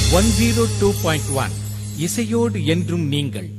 one zero two point one இசையோடு என்றும் நீங்கள்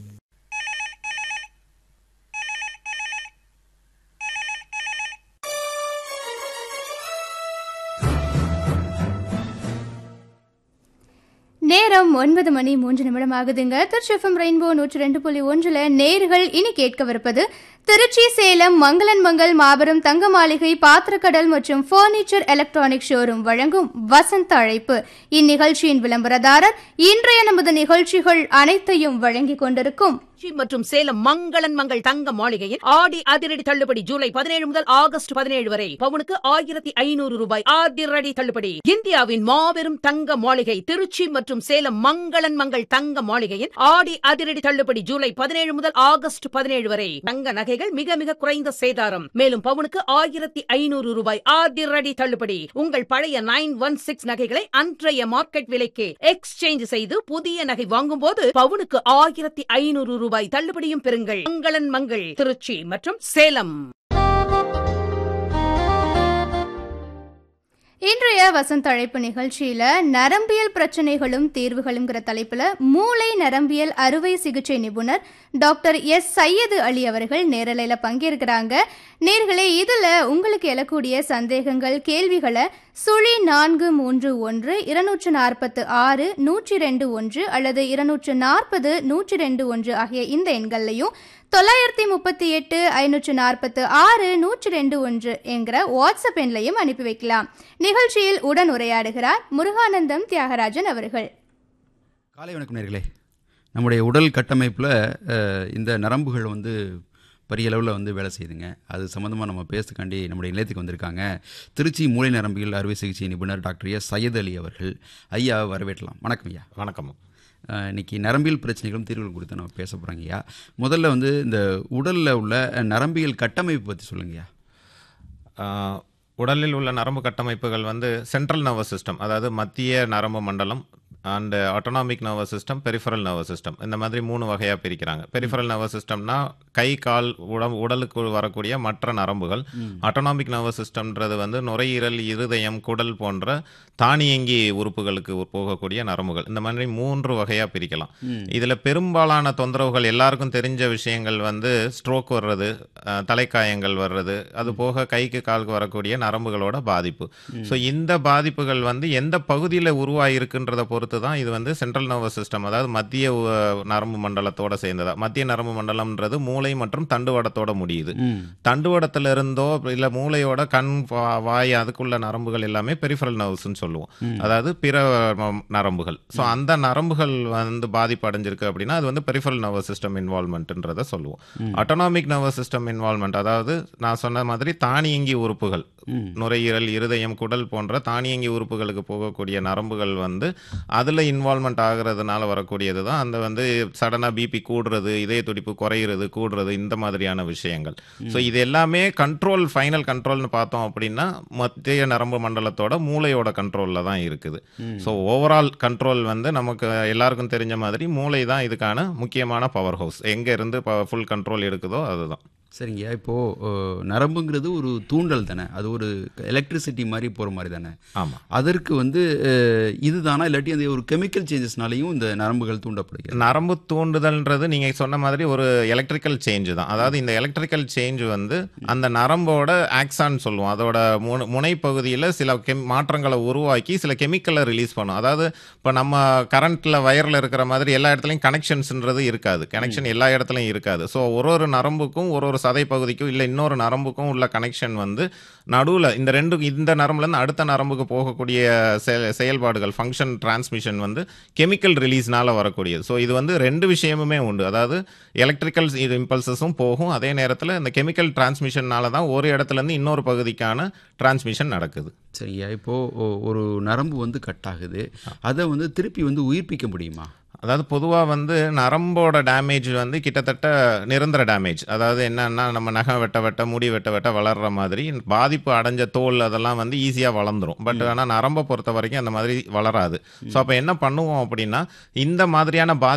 நேரம் ஒன்பது மணி மூன்று நிமிடம் ஆகுதுங்க திருச்சி எஃப்எம் ரெயின்போ நூற்றி ரெண்டு புள்ளி ஒன்றுல நேர்கள் இனி கேட்கவிருப்பது திருச்சி சேலம் மங்களன் மங்கள் மாபெரும் தங்க மாளிகை பாத்திரக்கடல் மற்றும் பர்னிச்சர் எலக்ட்ரானிக் ஷோரூம் வழங்கும் வசந்த அழைப்பு இந்நிகழ்ச்சியின் விளம்பரதாரர் இன்றைய நமது நிகழ்ச்சிகள் அனைத்தையும் வழங்கிக் கொண்டிருக்கும் திருச்சி மற்றும் சேலம் மங்களன் மங்கள் தங்க மாளிகையில் ஆடி அதிரடி தள்ளுபடி ஜூலை பதினேழு முதல் ஆகஸ்ட் பதினேழு வரை பவுனுக்கு ஆயிரத்தி ஐநூறு ரூபாய் அதிரடி தள்ளுபடி இந்தியாவின் மாபெரும் தங்க மாளிகை திருச்சி மற்றும் சேலம் மங்களன் மங்கள் தங்க மாளிகையில் ஆடி அதிரடி தள்ளுபடி ஜூலை பதினேழு முதல் ஆகஸ்ட் பதினேழு வரை தங்க நகைகள் மிக மிக குறைந்த சேதாரம் மேலும் பவுனுக்கு ஆயிரத்தி ஐநூறு ரூபாய் அதிரடி தள்ளுபடி உங்கள் பழைய நைன் ஒன் சிக்ஸ் நகைகளை அன்றைய மார்க்கெட் விலைக்கு எக்ஸ்சேஞ்ச் செய்து புதிய நகை வாங்கும் போது பவுனுக்கு ஆயிரத்தி ஐநூறு ரூபாய் தள்ளுபடியும் பெறுங்கள் மங்களன் மங்கள் திருச்சி மற்றும் சேலம் இன்றைய வசந்த அழைப்பு நிகழ்ச்சியில நரம்பியல் பிரச்சனைகளும் தீர்வுகளுங்கிற தலைப்புல மூளை நரம்பியல் அறுவை சிகிச்சை நிபுணர் டாக்டர் எஸ் சையது அலி அவர்கள் நேரலையில பங்கேற்கிறாங்க நேர்களே இதுல உங்களுக்கு எழக்கூடிய சந்தேகங்கள் கேள்விகளை சுழி நான்கு மூன்று ஒன்று இருநூற்று நாற்பத்து ஆறு நூற்றி ரெண்டு ஒன்று அல்லது இருநூற்று நாற்பது நூற்றி ரெண்டு ஒன்று ஆகிய இந்த எண்கள்லையும் தொள்ளாயிரத்தி முப்பத்தி எட்டு ஐநூற்று நாற்பத்து ஆறு நூற்றி ரெண்டு ஒன்று என்கிற வாட்ஸ்அப் எண்லையும் அனுப்பி வைக்கலாம் நிகழ்ச்சியில் உடன் உரையாடுகிறார் முருகானந்தம் தியாகராஜன் அவர்கள் காலை வணக்கம் நேர்களே நம்முடைய உடல் கட்டமைப்பில் அஹ், இந்த நரம்புகள் வந்து பெரிய அளவில் வந்து வேலை செய்யுதுங்க அது சம்மந்தமாக நம்ம பேசுறதுக்காண்டி நம்முடைய நிலையத்துக்கு வந்திருக்காங்க திருச்சி மூளை நரம்பியல் அறுவை சிகிச்சை நிபுணர் டாக்டர் எஸ் சையத் அலி அவர்கள் ஐயா வரவேற்றலாம் வணக்கம் ஐயா வணக்கம் அஹ், இன்னைக்கு நரம்பியல் பிரச்சனைகளும் தீர்வுகள் குறித்து நம்ம பேச போகிறோங்க ஐயா முதல்ல வந்து இந்த உடலில் உள்ள நரம்பியல் கட்டமைப்பு பற்றி சொல்லுங்கய்யா ஆஹ், உடலில் உள்ள நரம்பு கட்டமைப்புகள் வந்து சென்ட்ரல் நர்வஸ் சிஸ்டம் அதாவது மத்திய நரம்பு மண்டலம் and autonomic nervous system peripheral nervous system இந்த மாதிரி மூணு வகையாக பிரிக்கிறாங்க பெரிஃபரல் நர்வஸ் சிஸ்டம்னா கை கால் உடம்பு உடலுக்கு வரக்கூடிய மற்ற நரம்புகள் ஆட்டோனாமிக் நர்வஸ் சிஸ்டம்ன்றது வந்து நுரையீரல் இருதயம் குடல் போன்ற தானியங்கி உறுப்புகளுக்கு போகக்கூடிய நரம்புகள் இந்த மாதிரி மூன்று வகையாக பிரிக்கலாம் இதில் பெரும்பாலான தொந்தரவுகள் எல்லாருக்கும் தெரிஞ்ச விஷயங்கள் வந்து ஸ்ட்ரோக் வர்றது அஹ், தலைக்காயங்கள் வர்றது அது போக கைக்கு காலுக்கு வரக்கூடிய நரம்புகளோட பாதிப்பு ஸோ இந்த பாதிப்புகள் வந்து எந்த பகுதியில் உருவாயிருக்குன்றதை பொறுத்து தான் இது வந்து சென்ட்ரல் நர்வஸ் சிஸ்டம் அதாவது மத்திய அஹ், நரம்பு மண்டலத்தோட சேர்ந்ததா மத்திய நரம்பு மண்டலம்ன்றது மூளை மற்றும் தண்டுவடத்தோட முடியுது தண்டுவடத்துல இருந்தோ இல்ல மூளையோட கண் வா- வாய் அதுக்குள்ள நரம்புகள் எல்லாமே பெரிஃபரல் நர்வ்ஸ்னு சொல்லுவோம் அதாவது பிற ம- நரம்புகள் ஸோ அந்த நரம்புகள் வந்து பாதிப்பு அடைஞ்சிருக்கு அப்படின்னா அது வந்து பெரிஃபரல் நர்வஸ் சிஸ்டம் இன்வால்மெண்ட்ன்றத சொல்லுவோம் ஆட்டோனாமிக் நர்வஸ் சிஸ்டம் இன்வால்மெண்ட் அதாவது நான் சொன்ன மாதிரி தானியங்கி உறுப்புகள் நுரையீரல் இருதயம் குடல் போன்ற தானியங்கி உறுப்புகளுக்கு போகக்கூடிய நரம்புகள் வந்து அதில் இன்வால்மெண்ட் ஆகுறதுனால வரக்கூடியது தான் அந்த வந்து சடனாக பிபி கூடுறது இதய துடிப்பு குறையிறது கூடுறது இந்த மாதிரியான விஷயங்கள் ஸோ இது எல்லாமே கண்ட்ரோல் ஃபைனல் கண்ட்ரோல்னு பார்த்தோம் அப்படின்னா மத்திய நரம்பு மண்டலத்தோட மூளையோட கண்ட்ரோலில் தான் இருக்குது ஸோ ஓவரால் கண்ட்ரோல் வந்து நமக்கு எல்லாருக்கும் தெரிஞ்ச மாதிரி மூளை தான் இதுக்கான முக்கியமான பவர் ஹவுஸ் எங்கே இருந்து ஃபுல் கண்ட்ரோல் எடுக்குதோ அதுதான் சரிங்கய்யா இப்போது நரம்புங்கிறது ஒரு தூண்டல் தானே அது ஒரு எலக்ட்ரிசிட்டி மாதிரி போகிற மாதிரி தானே ஆமாம் அதற்கு வந்து அஹ், இதுதானா இல்லாட்டி அந்த ஒரு கெமிக்கல் சேஞ்சஸ்னாலையும் இந்த நரம்புகள் தூண்டப்படுகிறது நரம்பு தூண்டுதல்ன்றது நீங்க சொன்ன மாதிரி ஒரு எலக்ட்ரிக்கல் சேஞ்ச் தான் அதாவது இந்த எலக்ட்ரிக்கல் சேஞ்ச் வந்து அந்த நரம்போட ஆக்சான் சொல்லுவோம் அதோட முனை- முனைப்பகுதியில் சில கெம் மாற்றங்களை உருவாக்கி சில கெமிக்கலை ரிலீஸ் பண்ணும் அதாவது இப்போ நம்ம கரண்ட்ல வயர்ல இருக்கிற மாதிரி எல்லா இடத்துலையும் கனெக்ஷன்ஸ்ன்றது இருக்காது கனெக்ஷன் எல்லா இடத்துலையும் இருக்காது ஸோ ஒரு ஒரு நரம்புக்கும் ஒரு ஒரு சதை பகுதிக்கும் இல்லை இன்னொரு நரம்புக்கும் உள்ள கனெக்ஷன் வந்து நடுவில் இந்த ரெண்டு இந்த நரம்புலேருந்து அடுத்த நரம்புக்கு போகக்கூடிய செய- செயல்பாடுகள் ஃபங்க்ஷன் டிரான்ஸ்மிஷன் வந்து கெமிக்கல் ரிலீஸ்னால வரக்கூடியது ஸோ இது வந்து ரெண்டு விஷயமுமே உண்டு அதாவது எலக்ட்ரிக்கல் இம்பல்சஸும் போகும் அதே நேரத்தில் இந்த கெமிக்கல் டிரான்ஸ்மிஷன்னால தான் ஒரு இடத்துலேருந்து இன்னொரு பகுதிக்கான டிரான்ஸ்மிஷன் நடக்குது சரியா இப்போது ஒரு நரம்பு வந்து கட் ஆகுது அதை வந்து திருப்பி வந்து உயிர்ப்பிக்க முடியுமா அதாவது பொதுவாக வந்து நரம்போட டேமேஜ் வந்து கிட்டத்தட்ட நிரந்தர டேமேஜ் அதாவது என்னன்னா நம்ம நகம் வெட்ட வெட்ட முடி வெட்ட வெட்ட வளர்ற மாதிரி பாதிப்பு அடைஞ்ச தோல் அதெல்லாம் வந்து ஈஸியாக வளர்ந்துரும் பட் ஆனால் நரம்பை பொறுத்த வரைக்கும் அந்த மாதிரி வளராது ஸோ அப்போ என்ன பண்ணுவோம் அப்படின்னா இந்த மாதிரியான பாதி